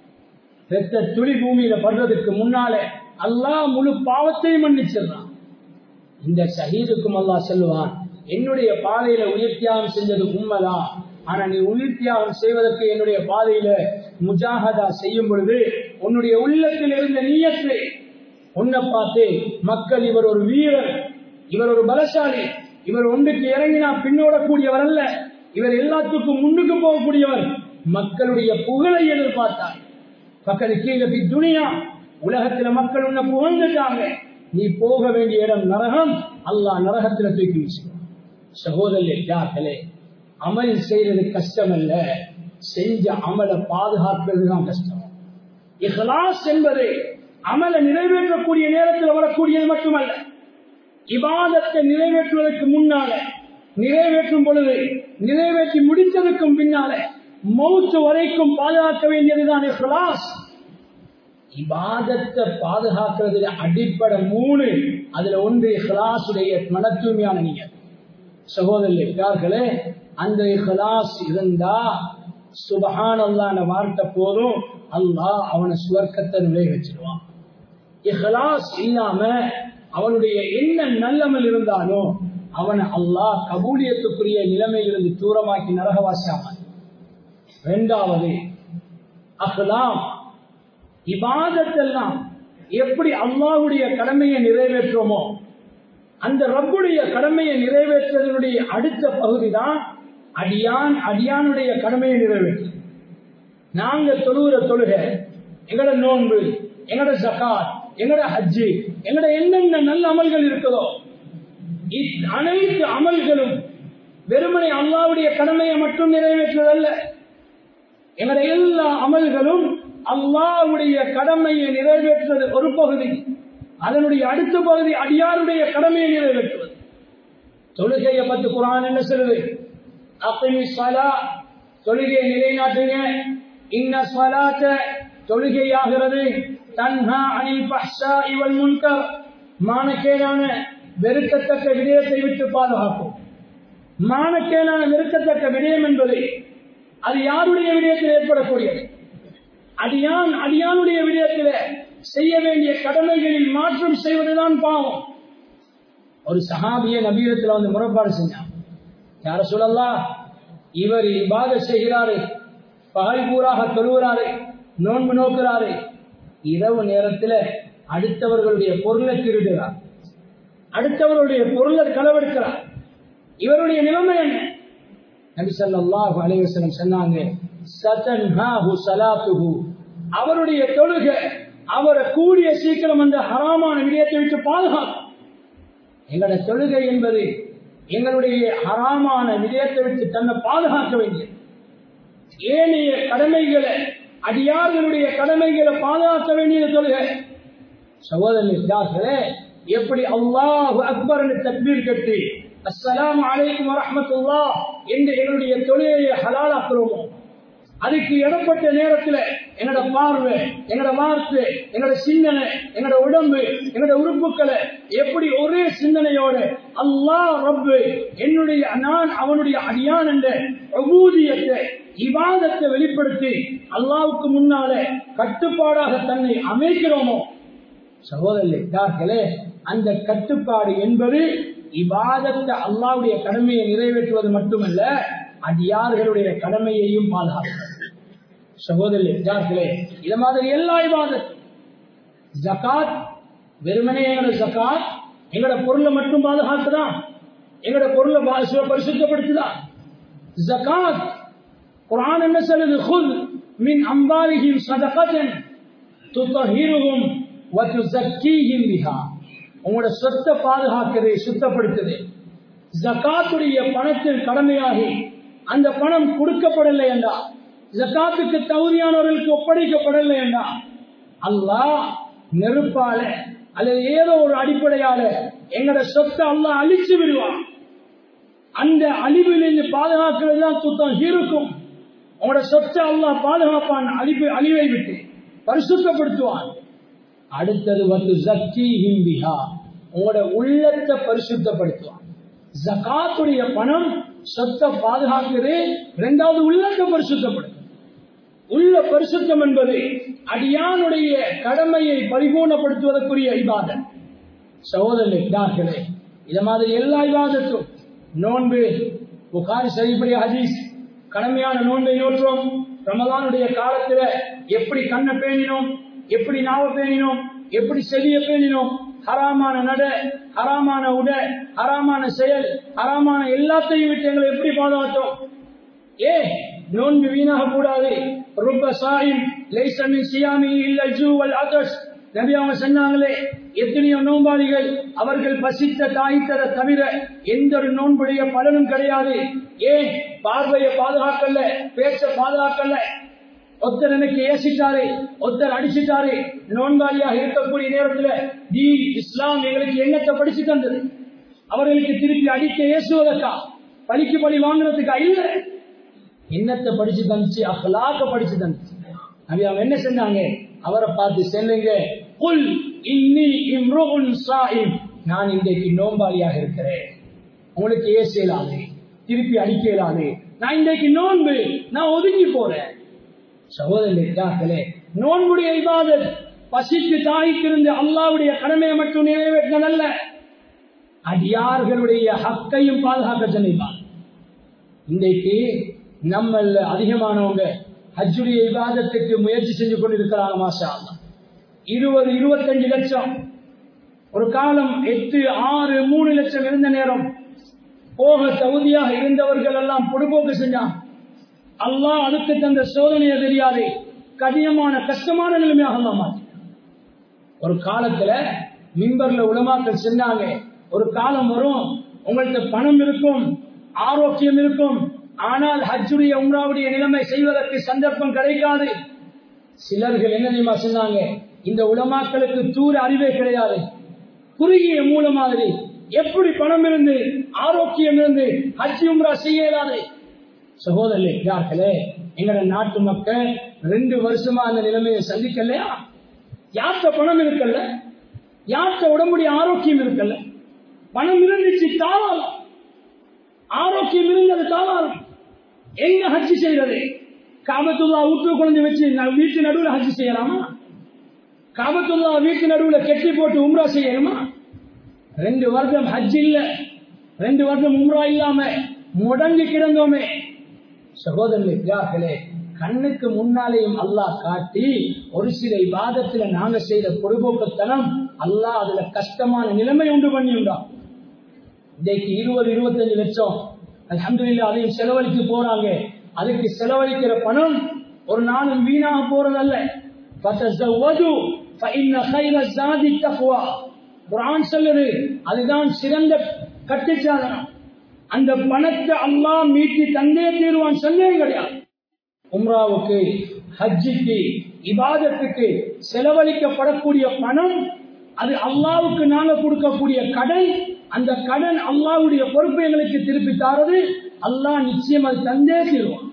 ரத்த துளி பூமியில படுறதுக்கு முன்னால அல்லாஹ் முழு பாவத்தையும் மன்னிச்சிடறான் இந்த ஷஹீதுக்கும் அல்லாஹ் சொல்லுவான் என்னுடைய பாதையில உயிர் தியாகம் செஞ்சது உண்மைதான் ஆனா நீ உயிர் தியாகம் செய்வதற்கு என்னுடைய பாதையில முஜாகதா செய்யும் பொழுது உன்னுடைய உள்ளத்தில் இருந்த நீயத்தை உன்னை பார்த்து மக்கள் இவர் ஒரு வீரர் இவர் ஒரு பலசாலி இவர் ஒன்றுக்கு இறங்கினா பின்னோடக்கூடியவர் அல்ல இவர் எல்லாத்துக்கும் முன்னுக்கு போகக்கூடியவர் மக்களுடைய புகழை எதிர்பார்த்தார் பக்கத்து கீழே துணியா உலகத்துல மக்கள் உன்னை புகழ்ந்துட்டாங்க நீ போக வேண்டிய இடம் நரகம் அல்லாஹ் நரகத்துல தூக்கி வீசுவான் சகோதரே யார்களே அமல் செய்யறது கஷ்டம் அல்ல செஞ்ச அமலை பாதுகாக்கிறது தான் கஷ்டம் இஹ்லாஸ் என்பது அமலை நிறைவேற்றக்கூடிய நேரத்தில் வரக்கூடியது மட்டுமல்ல இபாதத்தை நிறைவேற்றுவதற்கு முன்னால நிறைவேற்றும் பொழுது நிறைவேற்றி முடித்ததற்கும் பின்னால மௌத்து வரைக்கும் பாதுகாக்க வேண்டியதுதான் இஹ்லாஸ் இபாதத்தை பாதுகாக்கிறதுல அடிப்படை மூணு அதுல ஒன்று இஹ்லாசுடைய மன தூய்மையான நீங்க சகோதரர்களே அந்த இஹ்லாஸ் இருந்தா சுபஹான் அல்லான வார்த்தை போதும் அல்லாஹ் அவனை சுவர்க்கத்தை நுழைய வச்சிருவான் இஹ்லாஸ் இல்லாம அவனுடைய என்ன நல்லமல் இருந்தாலும் அவனை அல்லாஹ் கபூலியத்துக்குரிய நிலைமையிலிருந்து தூரமாக்கி நரகவாசியாமான் இரண்டாவது அஹ்லாம் இபாதத்தெல்லாம் எப்படி அல்லாஹுடைய கடமையை நிறைவேற்றுமோ அந்த ரப்புடைய கடமையை நிறைவேற்றுவதனுடைய அடுத்த பகுதி தான் அடியான் அடியானுடைய கடமையை நிறைவேற்று நாங்க தொழுகிற தொழுக எங்கட நோன்பு எங்கட ஜகாத் எங்கட ஹஜ்ஜி எங்கட என்னென்ன நல்ல அமல்கள் இருக்குதோ அனைத்து அமல்களும் வெறுமனை அல்லாவுடைய கடமையை மட்டும் நிறைவேற்றுவதல்ல எங்கட எல்லா அமல்களும் அல்லாவுடைய கடமையை நிறைவேற்றுவது ஒரு பகுதி அதனுடைய அடுத்த பகுதி அடியாருடைய கடமையை நிறைவேற்றுவது தொழுகையை பத்து குரான் என்ன சொல்லுது அப்பினி சலா தொழுகையை நிலைநாட்டுங்க இன்ன சலாத்த தொழுகையாகிறது தன்ஹா அனில் பஹ்ஷா இவள் முன்கர் மானக்கேடான வெறுக்கத்தக்க விடயத்தை விட்டு பாதுகாக்கும் மானக்கேடான வெறுக்கத்தக்க விடயம் என்பது அது யாருடைய விடயத்தில் ஏற்படக்கூடியது அடியான் அடியானுடைய விடயத்தில் செய்ய வேண்டிய கடமைகளில் மாற்றம் செய்வதுதான் பாவம் ஒரு சஹாபிய நபீரத்தில் வந்து முறைப்பாடு செஞ்சான் யார சொல்லலாம் இவர் இபாத செய்கிறாரு பகல் பூராக தொழுகிறாரு நோன்பு நோக்கிறாரு இரவு நேரத்தில் அடுத்தவர்களுடைய பொருளை திருடுகிறார் அடுத்தவர்களுடைய பொருளை களவெடுக்கிறார் இவருடைய நிலைமை என்ன நபி ஸல்லல்லாஹு அலைஹி வஸல்லம் சொன்னாங்க சதன்ஹாஹு ஸலாத்துஹு அவருடைய தொழுகை அவரை கூடிய சீக்கிரம் அந்த ஹராமான விடயத்தை விட்டு பாதுகாக்கும் எங்களுடைய தொழுகை என்பது எங்களுடைய ஹராமான விடயத்தை விட்டு தன்னை பாதுகாக்க வேண்டியது ஏனைய கடமைகளை அடியார்களுடைய கடமைகளை பாதுகாக்க வேண்டியது தொழுகை சகோதரர்களே எப்படி அல்லாஹு அக்பர் தக்பீர் கட்டி அஸ்ஸலாமு அலைக்கும் வரஹ்மத்துல்லாஹ் என்று எங்களுடைய தொழிலை ஹலாலாக்குறோமோ அதுக்கு இடப்பட்ட நேரத்துல என்னோட பார்வை என்னோட வார்த்தை என்னோட சிந்தனை என்னோட உடம்பு என்னோட உறுப்புகளை எப்படி ஒரே சிந்தனையோட அல்லாஹ் ரப்பு என்னுடைய நான் அவனுடைய அடியான் என்ற பிரபூதியத்தை இவாதத்தை வெளிப்படுத்தி அல்லாவுக்கு முன்னால கட்டுப்பாடாக தன்னை அமைக்கிறோமோ சகோதரர்களே அந்த கட்டுப்பாடு என்பது இவாதத்தை அல்லாவுடைய கடமையை நிறைவேற்றுவது மட்டுமல்ல அடியார்களுடைய கடமையையும் பாதுகாக்கிறது சகோதரர்களே இத மாதிரி எல்லா இவாதத்தும் ஜகாத் வெறுமனே எங்களோட ஜகாத் எங்களோட பொருளை மட்டும் பாதுகாத்துதான் எங்களோட பொருளை பரிசுத்தப்படுத்துதான் ஜகாத் குரான் என்ன சொல்லுது குல் மின் அம்பாலிஹிம் சதகதன் துதஹிருஹும் வ துஸக்கீஹிம் பிஹா உங்களோட சொத்தை பாதுகாக்குது சுத்தப்படுத்துது ஜகாத்துடைய பணத்தில் கடமையாகி அந்த பணம் கொடுக்கப்படலை என்றா ஜக்காத்துக்கு தகுதியானவர்களுக்கு ஒப்படைக்கப்படலை என்றா அல்லாஹ் நெருப்பால அல்லது ஏதோ ஒரு அடிப்படையால எங்களோட சொத்தை அல்லாஹ் அழிச்சு விடுவான் அந்த அழிவிலிருந்து பாதுகாக்கிறது தான் சுத்தம் இருக்கும் உங்களோட சொத்தை அல்லாஹ் பாதுகாப்பான் அழிவு அழிவை விட்டு பரிசுத்தப்படுத்துவான் அடுத்தது வந்து ஜக்கி ஹிம்பிஹா உங்களோட உள்ளத்தை பரிசுத்தப்படுத்துவான் ஜகாத்துடைய பணம் சொத்தை பாதுகாக்குது இரண்டாவது உள்ளத்தை பரிசுத்தப்படுத்தும் உள்ள பரிசுத்தம் என்பது அடியானுடைய கடமையை பரிபூர்ணப்படுத்துவதற்குரிய இபாதம் சகோதரர்களே இத மாதிரி எல்லா இபாதத்தும் நோன்பு புகாரி சரிபடி ஹதீஸ் கடமையான நோன்பை நோற்றோம் ரமதானுடைய காலத்துல எப்படி கண்ணை பேணினோம் எப்படி நாவ பேணினோம் எப்படி செவிய பேணினோம் ஹராமான நட ஹராமான உட ஹராமான செயல் ஹராமான எல்லாத்தையும் விட்டு எங்களை எப்படி பாதுகாத்தோம் ஏ நோன்பு வீணாக கூடாது ருப்ப சாயும் லைசமின் சியாமி இல்ல ஜூவல் அதர்ஸ் நபி அவங்க சொன்னாங்களே எத்தனையோ நோம்பாளிகள் அவர்கள் பசித்த தாய்த்ததை தவிர எந்த ஒரு நோன்புடைய பலனும் கிடையாது ஏன் பார்வையை பாதுகாக்கல பேச்ச பாதுகாக்கல ஒருத்தர் எனக்கு ஏசிட்டாரு ஒருத்தர் அடிச்சிட்டாரு நோன்பாளியாக இருக்கக்கூடிய நேரத்துல டி இஸ்லாம் எங்களுக்கு எண்ணத்தை படிச்சு தந்தது அவர்களுக்கு திருப்பி அடிக்க ஏசுவதற்கா பலிக்கு பலி வாங்குறதுக்கா இல்ல எண்ணத்தை படிச்சு தந்துச்சு அகலாக்க படிச்சு தந்துச்சு நபி அவங்க என்ன செஞ்சாங்க அவரை பார்த்து செல்லுங்க புல் இன்னி இம்ருன் சாயிம் நான் இன்றைக்கு நோம்பாளியாக இருக்கிறேன் உங்களுக்கு ஏசலாது திருப்பி அடிக்க இயலாது நான் இன்றைக்கு நோன்பு நான் ஒதுங்கி போறேன் சகோதரர்களே நோன்புடைய இபாதத் பசிக்கு தாய்க்கிருந்து அல்லாவுடைய கடமையை மட்டும் நிறைவேற்றினதல்ல அடியார்களுடைய ஹக்கையும் பாதுகாக்க சொன்னான் இன்றைக்கு நம்ம அதிகமானவங்க ஹஜ்ஜுடைய விவாதத்துக்கு முயற்சி செஞ்சு கொண்டிருக்கிறாங்க மாஷா இருபது இருபத்தஞ்சு லட்சம் ஒரு காலம் எட்டு ஆறு மூணு லட்சம் இருந்த நேரம் போக தகுதியாக இருந்தவர்கள் எல்லாம் பொடுபோக்கு செஞ்சான் அல்லாஹ் அதுக்கு தந்த சோதனையை தெரியாது கடினமான கஷ்டமான நிலைமையாக அல்லாம ஒரு காலத்துல மிம்பர்ல உலமாக்கள் செஞ்சாங்க ஒரு காலம் வரும் உங்கள்கிட்ட பணம் இருக்கும் ஆரோக்கியம் இருக்கும் ஆனால் ஹஜ்ஜுடைய உம்ராவுடைய நிலைமை செய்வதற்கு சந்தர்ப்பம் கிடைக்காது சிலர்கள் என்ன தெரியுமா சொன்னாங்க இந்த உலமாக்களுக்கு தூர அறிவே கிடையாது குறுகிய மூல மாதிரி எப்படி பணம் இருந்து ஆரோக்கியம் இருந்து ஹஜ் உம்ரா செய்ய இயலாது சகோதரர்களே எங்கட நாட்டு மக்கள் ரெண்டு வருஷமா அந்த நிலைமையை சந்திக்கலையா யார்கிட்ட பணம் இருக்கல்ல யார்கிட்ட உடம்புடைய ஆரோக்கியம் இருக்கல்ல பணம் இருந்துச்சு தாவாலம் ஆரோக்கியம் இருந்தது தாவாலம் எங்க ஹஜ்ஜி செய்யறது காபத்துல்லா வீட்டு குழந்தை வச்சு வீட்டு நடுவில் ஹஜ்ஜி செய்யலாமா காபத்துல்லா வீட்டு நடுவில் கெட்டி போட்டு உம்ரா செய்யணுமா ரெண்டு வருடம் ஹஜ் இல்ல ரெண்டு வருடம் உம்ரா இல்லாம முடங்கி கிடந்தோமே சகோதரர்களே கண்ணுக்கு முன்னாலேயும் அல்லாஹ் காட்டி ஒரு சில வாதத்துல நாங்க செய்த பொதுபோக்குத்தனம் அல்லாஹ் அதுல கஷ்டமான நிலைமை உண்டு பண்ணியுண்டான் இன்றைக்கு இருபது இருபத்தஞ்சு லட்சம் அலமதுல்லா அதையும் செலவழிக்க போறாங்க அதுக்கு செலவழிக்கிற பணம் ஒரு நாளும் வீணாக போறதல்ல குரான் சொல்லுது அதுதான் சிறந்த கட்டுச்சாதனம் அந்த பணத்தை அல்லாஹ் மீட்டி தந்தே தீர்வான் சொல்லவே கிடையாது உம்ராவுக்கு ஹஜ்ஜிக்கு இபாதத்துக்கு செலவழிக்கப்படக்கூடிய பணம் அது அல்லாவுக்கு நாங்க கொடுக்கக்கூடிய கடன் அந்த கடன் அல்லாவுடைய பொறுப்பை எங்களுக்கு திருப்பி தாரது அல்லாஹ் நிச்சயம் அது தந்தே தீருவான்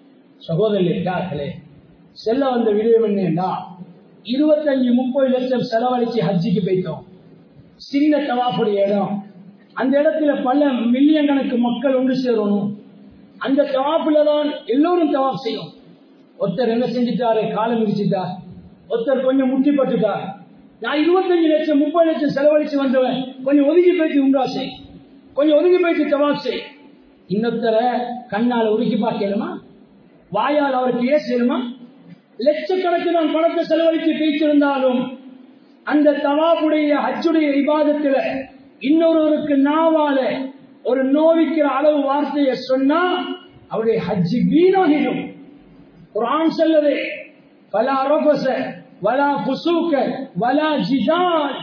சகோதரர்களே செல்ல வந்த விடயம் என்னன்னா இருபத்தஞ்சு முப்பது லட்சம் செலவழிச்சு ஹஜ்ஜிக்கு போயிட்டோம் சின்ன தவாஃபுடைய இடம் அந்த இடத்துல பல மில்லியன் கணக்கு மக்கள் ஒன்று சேரணும் அந்த தவாப்புல தான் எல்லோரும் தவாப் செய்யும் ஒருத்தர் என்ன செஞ்சுட்டாரு காலம் மிதிச்சுட்டார் ஒருத்தர் கொஞ்சம் முட்டி பட்டுட்டார் நான் இருபத்தஞ்சு லட்சம் முப்பது லட்சம் செலவழிச்சு வந்தவன் கொஞ்சம் ஒதுக்கி போயிட்டு உண்டா செய் கொஞ்சம் ஒதுக்கி போயிட்டு தவாப் செய் இன்னொருத்தரை கண்ணால உருக்கி பார்க்கலுமா வாயால் அவருக்கு ஏசலுமா லட்சக்கணக்கு நான் பணத்தை செலவழித்து பேசியிருந்தாலும் அந்த தவாபுடைய ஹஜ்ஜுடைய விவாதத்தில் இன்னொருவருக்கு நாவால ஒரு நோவிக்கிற அளவு வார்த்தையை சொன்னா அவருடைய ஹஜ்ஜி வீணாகிடும் குரான் சொல்லது வலா ரபச வலா புசூக்க வலா ஜிதால்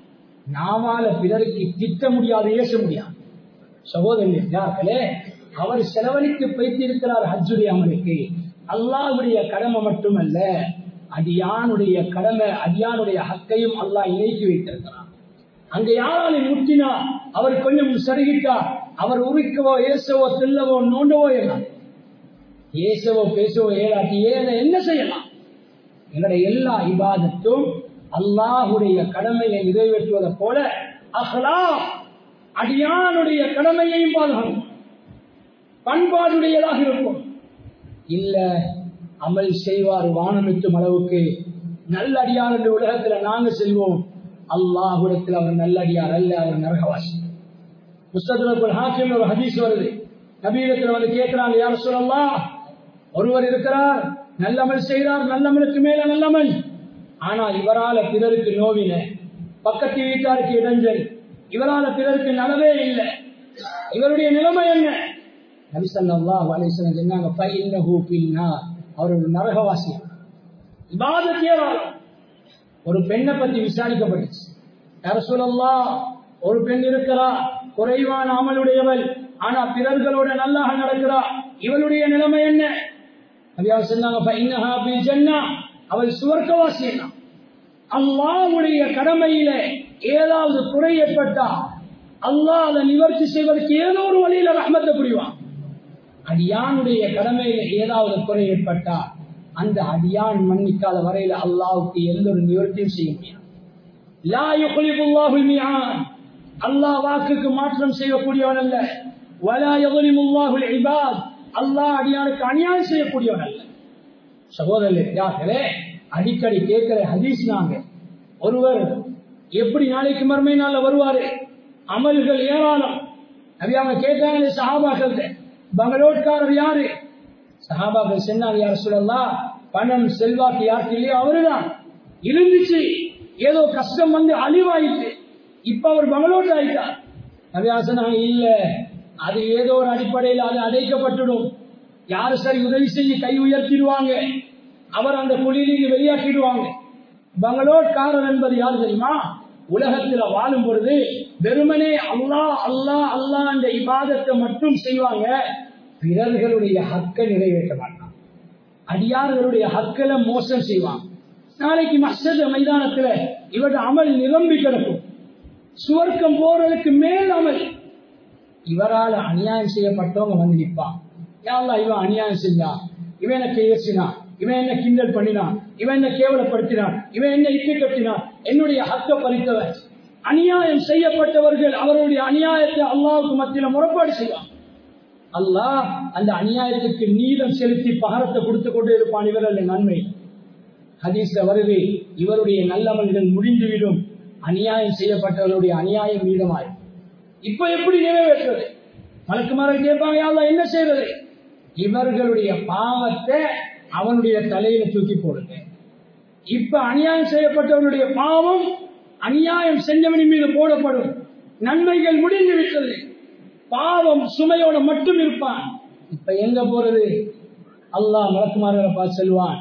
நாவால பிறருக்கு திட்ட முடியாது ஏச முடியாது சகோதரர்களே அவர் செலவழித்து வைத்திருக்கிறார் ஹஜ்ஜுடைய அமலுக்கு அல்லாஹ்வுடைய கடமை மட்டுமல்ல அடியானுடைய கடமை அடியானுடைய ஹக்கையும் அல்லாஹ் இணைத்து வைத்திருக்கிறார் அங்க யாராலும் முட்டினா அவர் கொஞ்சம் சருகிட்டா அவர் உரிக்கவோ ஏசவோ தில்லவோ நோண்டவோ எல்லாம் ஏசவோ பேசவோ ஏலாட்டி ஏன என்ன செய்யலாம் எங்களுடைய எல்லா இபாதத்தும் அல்லாஹுடைய கடமையை நிறைவேற்றுவதை போல அஹ்லா அடியானுடைய கடமையையும் பாதுகாக்கும் பண்பாடுடையதாக இருக்கும் இல்ல அமல் செய்வார் வானமிட்டும் அளவுக்கு நல்லடியார் என்ற உலகத்துல நாங்க செல்வோம் அல்லாஹுடத்தில் அவர் நல்லடியார் அல்ல அவர் நரகவாசி புஸ்தகத்தில் ஹாக்கியம் ஒரு ஹதீஸ் வருது நபீரத்தில் வந்து கேட்கிறாங்க யார் சொல்லலாம் ஒருவர் இருக்கிறார் நல்லமல் செய்கிறார் நல்லமலுக்கு மேல நல்லமல் ஆனால் இவரால பிறருக்கு நோவின பக்கத்து வீட்டாருக்கு இடைஞ்சல் இவரால பிறருக்கு நலவே இல்லை இவருடைய நிலைமை என்ன நபிசல்லா அலிஸ்லாம் சொன்னாங்க பைன்னஹு பின்னா அவர் ஒரு நரகவாசி இபாதத்தியவாளம் ஒரு பெண்ணை பத்தி விசாரிக்கப்பட்டுச்சு யார சொல்லலாம் ஒரு பெண் இருக்கிறா குறைவான அமலுடையவள் ஆனா பிறர்களோட நல்லாக நடக்கிறா இவளுடைய நிலைமை என்ன நபியார் சொன்னாங்க பைன்னஹா பில் ஜன்னா அவள் சுவர்க்கவாசி என்ன அல்லாவுடைய கடமையில ஏதாவது குறை ஏற்பட்டா அல்லாஹ் அதை நிவர்த்தி செய்வதற்கு ஏதோ ஒரு வழியில ரஹ்மத்தை புரிவான் அடியானுடைய கடமையில ஏதாவது குறை ஏற்பட்டா அந்த அடியான் மன்னிக்காத வரையில அல்லாவுக்கு எந்த ஒரு நிவர்த்தியும் செய்ய முடியாது லா யுக்லிபுல்லாஹுல் மிஆன் அல்லாஹ் வாக்குக்கு மாற்றம் செய்யக்கூடியவன் அல்ல வலா யظلمுல்லாஹுல் இபாத் அல்லாஹ் அடியானுக்கு அநியாயம் செய்யக்கூடியவன் அல்ல சகோதரர்களே அடிக்கடி கேட்கிற ஹதீஸ் நாங்க ஒருவர் எப்படி நாளைக்கு மறுமை நாள்ல வருவாரு அமல்கள் ஏராளம் நபி அவங்க கேட்டாங்க சஹாபாக்கள் பங்களோட்காரர் யாரு சஹாபாக்கள் சொன்னாங்க யார் சொல்லலாம் பணம் செல்வாக்கு யாருக்கு இல்லையோ அவருதான் இருந்துச்சு ஏதோ கஷ்டம் வந்து அழிவாயிட்டு இப்ப அவர் பங்களோட் ஆயிட்டார் நபியா சொன்னாங்க இல்ல அது ஏதோ ஒரு அடிப்படையில் அது அடைக்கப்பட்டுடும் யாரு சரி உதவி செய்ய கை உயர்த்திடுவாங்க அவர் அந்த குழியிலிருந்து வெளியாக்கிடுவாங்க பங்களோட்காரர் என்பது யார் தெரியுமா உலகத்துல வாழும் பொழுது வெறுமனே அல்லா அல்லா அல்லா என்ற இபாதத்தை மட்டும் செய்வாங்க பிறர்களுடைய ஹக்கை நிறைவேற்ற மாட்டாங்க அடியார்களுடைய ஹக்களை மோசம் செய்வாங்க நாளைக்கு மஸ்ஜத் மைதானத்துல இவருடைய அமல் நிரம்பி கிடக்கும் சுவர்க்கம் போறதுக்கு மேல் அமல் இவரால் அநியாயம் செய்யப்பட்டவங்க வந்து நிற்பான் யாரா இவன் அநியாயம் செஞ்சான் இவன் எனக்கு ஏசினான் இவன் என்ன கிண்டல் பண்ணினான் இவன் என்ன கேவலப்படுத்தினான் இவன் என்ன இட்டு கட்டினான் என்னுடைய ஹக்க பறித்தவன் அநியாயம் செய்யப்பட்டவர்கள் அவருடைய அநியாயத்தை அல்லாவுக்கு மத்தியில முறைப்பாடு செய்வான் அல்லாஹ் அந்த அநியாயத்துக்கு நீளம் செலுத்தி பகரத்தை கொடுத்து கொண்டு இருப்பான் இவர்கள் நன்மை ஹதீஸ்ல வருது இவருடைய நல்லவர்கள் முடிந்துவிடும் அநியாயம் செய்யப்பட்டவர்களுடைய அநியாயம் மீதமாயும் இப்ப எப்படி நிறைவேற்றுறது மலக்குமாரர் கேட்பாங்க யாரா என்ன செய்யறது இவர்களுடைய பாவத்தை அவனுடைய தலையில தூக்கி போடுங்க இப்ப அநியாயம் செய்யப்பட்டவனுடைய பாவம் அநியாயம் செஞ்சவனின் மீது போடப்படும் நன்மைகள் முடிந்து விட்டது பாவம் சுமையோட மட்டும் இருப்பான் இப்ப எங்க போறது அல்லாஹ் மலக்குமார்களை பார்த்து செல்வான்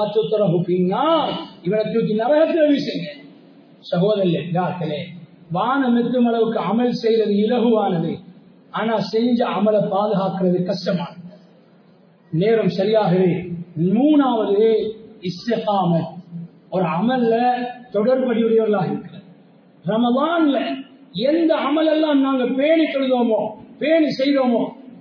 இவனை தூக்கி நரகத்தில் வீசுங்க சகோதரர்களே வானம் எத்தும் அளவுக்கு அமல் செய்வது இலகுவானது ஆனா செஞ்ச அமலை பாதுகாக்கிறது கஷ்டமானது நேரம் சரியாகவே மூணாவது இஸ்ஸகாமத் ஒரு அமல்ல தொடர்படியுடையவர்களாக இருக்கிறது ரமதான்ல எந்த அமலெல்லாம் நாங்க பேணி தொழுதோமோ பேணி செய்தோமோ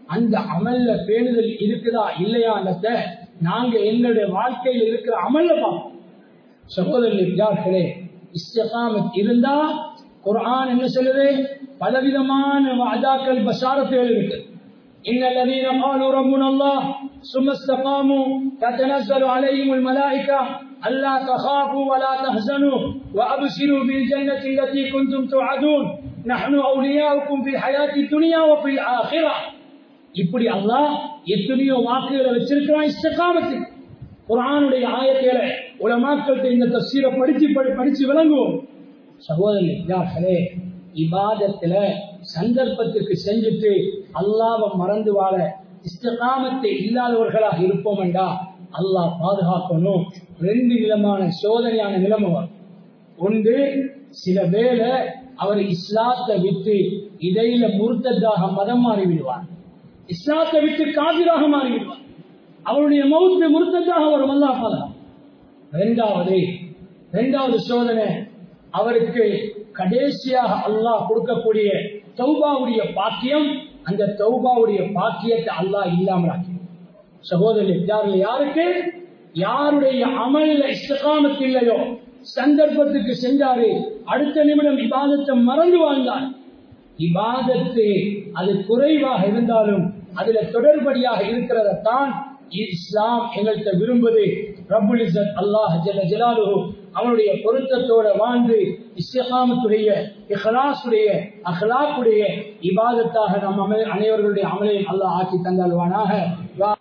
அந்த அமல்ல பேணுதல் இருக்குதா இல்லையான்றத நாங்க எங்களுடைய வாழ்க்கையில் இருக்கிற அமல்ல பார்ப்போம் சகோதரர்களே இஸ்தகாமத் இருந்தா குர்ஆன் என்ன சொல்லுது பலவிதமான வாதாக்கள் பசாரத்துகள் இருக்கு إن الذين قالوا ربنا الله ثم استقاموا تتنزل عليهم الملائكة ألا تخافوا ولا تحزنوا وأبشروا بالجنة التي كنتم توعدون نحن أولياؤكم في الحياة الدنيا وفي الآخرة இப்படி அல்லாஹ் எத்தனையோ வாக்குகளை வச்சிருக்கிறான் இஸ்தகாமத்துக்கு குரானுடைய ஆயத்தில உலமாக்கள் இந்த தப்சீரை படிச்சு படி படிச்சு விளங்குவோம் சகோதரர்களே இபாதத்துல சந்தர்ப்பத்துக்கு செஞ்சுட்டு அல்லாவை மறந்து வாழ இஸ்தகாமத்தை இல்லாதவர்களாக இருப்போம் என்றா அல்லாஹ் பாதுகாக்கணும் ரெண்டு விதமான சோதனையான நிலைமை வரும் ஒன்று சில வேளை அவர் இஸ்லாத்தை விட்டு இடையில முருத்ததாக மதம் மாறி விடுவார் இஸ்லாத்தை விட்டு காதிராக மாறிவிடுவார் அவருடைய மௌத்து முருத்ததாக வரும் அல்லா பாதுகாப்பு இரண்டாவது இரண்டாவது சோதனை அவருக்கு கடைசியாக அல்லாஹ் கொடுக்கக்கூடிய தௌபாவுடைய பாக்கியம் அந்த தௌபாவுடைய பாக்கியத்தை அல்லாஹ் இல்லாமல் ஆக்கி சகோதரர் யாருக்கு யாருடைய அமல்ல இஸ்தகாமத்து இல்லையோ சந்தர்ப்பத்துக்கு சென்றாரு அடுத்த நிமிடம் இபாதத்தை மறந்து வாழ்ந்தார் இபாதத்து அது குறைவாக இருந்தாலும் அதுல தொடர்படியாக இருக்கிறதான் இஸ்லாம் எங்கள்கிட்ட விரும்புது ரபுல் இசத் அல்லாஹ் ஜல ஜலாலு அவனுடைய பொருத்தத்தோட வாழ்ந்து இஸ்லாமத்துடைய இஹ்லாசுடைய அஹ்லாக்குடைய இபாதத்தாக நம் அனைவர்களுடைய அமலையும் அல்லாஹ் ஆக்கி தந்தாழ்வானாக